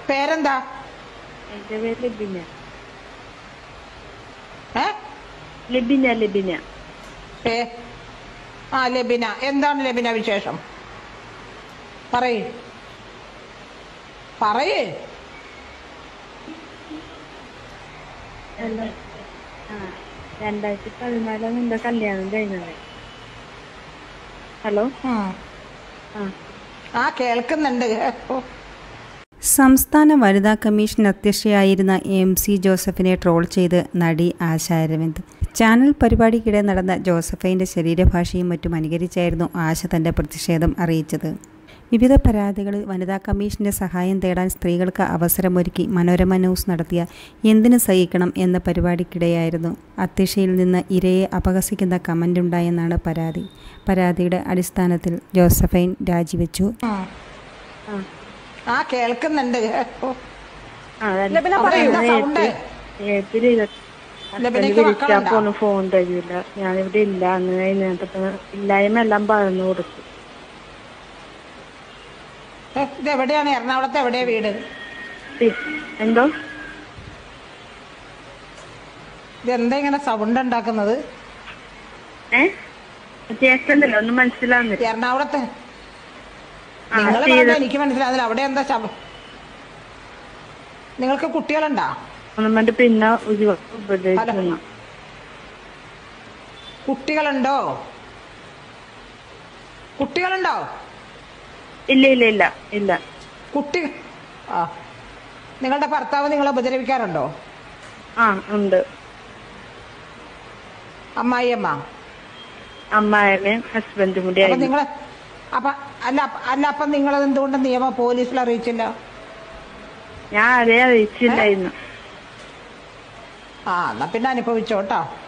പേരെന്താ എന്റെ പേര് ലബിന ഏ ലബിന ലബിന പേ ആ ലബിന എന്താണ് ലബിന വിശേഷം പറയ് പറയേ അല്ല ആ രണ്ടായിരത്തി പതിനാലാണ് എന്റെ കല്യാണം കഴിഞ്ഞത് ഹലോ ഉം. ആ ആ കേൾക്കുന്നുണ്ട് ഓ, സംസ്ഥാന വനിതാ കമ്മീഷൻ അധ്യക്ഷയായിരുന്ന എം സി ജോസഫിനെ ട്രോൾ ചെയ്ത് നടി ആശ അരവിന്ദ് ചാനൽ പരിപാടിക്കിടെ നടന്ന ജോസഫൈൻ്റെ ശരീരഭാഷയും മറ്റും അനുകരിച്ചായിരുന്നു ആശ തൻ്റെ പ്രതിഷേധം അറിയിച്ചത് വിവിധ പരാതികളിൽ വനിതാ കമ്മീഷന്റെ സഹായം തേടാൻ സ്ത്രീകൾക്ക് അവസരമൊരുക്കി മനോരമ ന്യൂസ് നടത്തിയ എന്തിനു സഹിക്കണം എന്ന പരിപാടിക്കിടെയായിരുന്നു അധ്യക്ഷയിൽ നിന്ന് ഇരയെ അപഹസിക്കുന്ന കമൻ്റുണ്ടായെന്നാണ് പരാതി പരാതിയുടെ അടിസ്ഥാനത്തിൽ ജോസഫൈൻ രാജിവെച്ചു ഉം. ആ ആ കേൾക്കുന്നുണ്ട് ഓ, ആ ലബിന പറയൂ, എന്താ സൗണ്ട്? ഏപ്രിൽ ലബിനയ്ക്ക് വിളിച്ചാ മക്കളുണ്ടോ? പോലും ഫോൺ തരില്ല ഞാനിവിടെ ഇല്ല അങ്ങനെ ഇതിനകത്ത് ഇല്ലായ്മ എല്ലാം പറഞ്ഞു കൊടുത്തു ഏ, ഇത് എവിടെയാണ് എറണാകുളത്ത് എവിടെയാ വീട് പി- എന്തോ ഇത് എന്താ ഇങ്ങനെ സൗണ്ട് ഉണ്ടാക്കുന്നത് ഏ കേൾക്കുന്നില്ല ഒന്നും മനസ്സിലാവുന്നില്ല എറണാകുളത്ത് ആ, നിങ്ങൾ ചെയ്ത്- പറഞ്ഞ എനിക്ക് മനസ്സിലാകുന്നില്ല അവിടെ എന്താ ശബ്ദം നിങ്ങൾക്ക് കുട്ടികളുണ്ടോ ഒന്നും വേണ്ടി പിന്നെ ഒരു ഉപദേശിക്കുന്നു കുട്ടികളുണ്ടോ കുട്ടികളുണ്ടോ ഇല്ല ഇല്ല ഇല്ല ഇല്ല കുട്ടി ആ നിങ്ങളുടെ ഭർത്താവ് നിങ്ങളെ ഉപദ്രവിക്കാറുണ്ടോ ആ ഉണ്ട് അമ്മായിയമ്മ അമ്മായമ്മയും ഹസ്ബൻഡും കൂടി അപ്പൊ ആയിരുന്നു നിങ്ങള് അപ്പൊ അല്ല അല്ല അപ്പൊ നിങ്ങൾ എന്തുകൊണ്ട് നിയമ പോലീസിൽ അറിയിച്ചില്ല ഞാൻ അതേ അറിയിച്ചില്ലായിരുന്നു ആ എന്നാ പിന്നെ അനുഭവിച്ചോട്ടോ